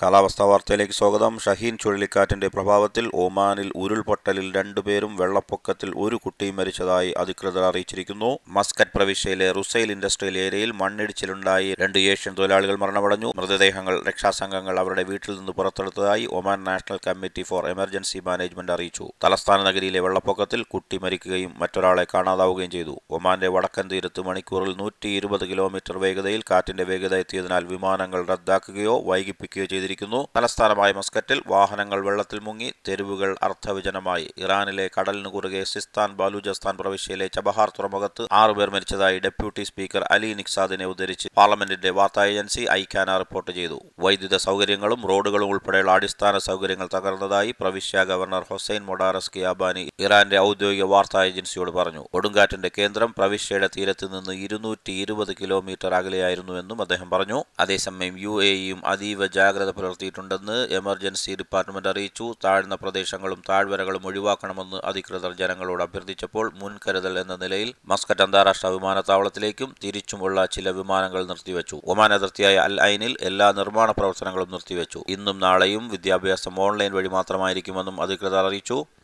കാലാവസ്ഥാ വാർത്തയിലേക്ക് സ്വാഗതം ഷഹീൻ ചുഴലിക്കാറ്റിന്റെ പ്രഭാവത്തിൽ ഒമാനിൽ ഉരുൾപൊട്ടലിൽ രണ്ടുപേരും വെള്ളപ്പൊക്കത്തിൽ ഒരു കുട്ടിയും മരിച്ചതായി അധികൃതർ അറിയിച്ചിരിക്കുന്നു മസ്കറ്റ് പ്രവിശ്യയിലെ റുസൈൽ ഇൻഡസ്ട്രിയൽ ഏരിയയിൽ മണ്ണിടിച്ചിലുണ്ടായി രണ്ട് ഏഷ്യൻ തൊഴിലാളികൾ മരണമടഞ്ഞു മൃതദേഹങ്ങൾ രക്ഷാസംഘങ്ങൾ അവരുടെ വീട്ടിൽ നിന്ന് പുറത്തെടുത്തതായി Oman national committee for emergency management അറിയിച്ചു തലസ്ഥാന നഗരിയിലെ വെള്ളപ്പൊക്കത്തിൽ കുട്ടി മരിക്കുകയും മറ്റൊരാളെ കാണാതാവുകയും ചെയ്തു ഒമാന്റെ വടക്കൻ തീരത്ത് മണിക്കൂറിൽ നൂറ്റി ഇരുപത് കിലോമീറ്റർ വേഗതയിൽ കാറ്റിന്റെ വേഗത എത്തിയതിനാൽ വിമാനങ്ങൾ റദ്ദാക്കുകയോ വൈകിപ്പിക്കുകയോ ചെയ്തിരിക്കുന്നു തലസ്ഥാനമായ മസ്കറ്റിൽ വാഹനങ്ങൾ വെള്ളത്തിൽ മുങ്ങി തെരുവുകൾ അർത്ഥവിജനമായി ഇറാനിലെ കടലിന് കുറുകെ സിസ്താൻ ബാലൂചിസ്ഥാൻ പ്രവിശ്യയിലെ ചബഹാർ തുറമുഖത്ത് ആറുപേർ മരിച്ചതായി ഡെപ്യൂട്ടി സ്പീക്കർ അലി നിക്സാദിനെ ഉദ്ധരിച്ച് പാർലമെന്റിന്റെ വാർത്താ ഏജൻസി ഐക്കാന റിപ്പോർട്ട് ചെയ്തു വൈദ്യുത സൗകര്യങ്ങളും റോഡുകളും ഉൾപ്പെടെയുള്ള അടിസ്ഥാന സൗകര്യങ്ങൾ തകർന്നതായി പ്രവിശ്യ ഗവർണർ ഹൊസൈൻ മൊഡാറസ് കിയാബാനി ഇറാന്റെ ഔദ്യോഗിക വാർത്താ ഏജൻസിയോട് പറഞ്ഞു കൊടുങ്കാറ്റിന്റെ കേന്ദ്രം പ്രവിശ്യയുടെ തീരത്ത് നിന്ന് ഇരുന്നൂറ്റി ഇരുപത് കിലോമീറ്റർ അകലെയായിരുന്നുവെന്നും അദ്ദേഹം പറഞ്ഞു അതേസമയം യു എയും അതീവ ജാഗ്രത പുലർത്തിയിട്ടുണ്ടെന്ന് എമർജൻസി ഡിപ്പാർട്ട്മെന്റ് അറിയിച്ചു താഴ്ന്ന പ്രദേശങ്ങളും താഴ്വരകളും ഒഴിവാക്കണമെന്ന് അധികൃതർ ജനങ്ങളോട് അഭ്യർത്ഥിച്ചപ്പോൾ മുൻകരുതൽ എന്ന നിലയിൽ മസ്കറ്റ് അന്താരാഷ്ട്ര വിമാനത്താവളത്തിലേക്കും തിരിച്ചുമുള്ള ചില വിമാനങ്ങൾ നിർത്തിവെച്ചു ഒമാൻ അതിർത്തിയായ അൽ ഐനിൽ എല്ലാ നിർമ്മാണ പ്രവർത്തനങ്ങളും നിർത്തിവെച്ചു ഇന്നും നാളെയും വിദ്യാഭ്യാസം ഓൺലൈൻ വഴി മാത്രമായിരിക്കുമെന്നും അധികൃതർ അറിയിച്ചു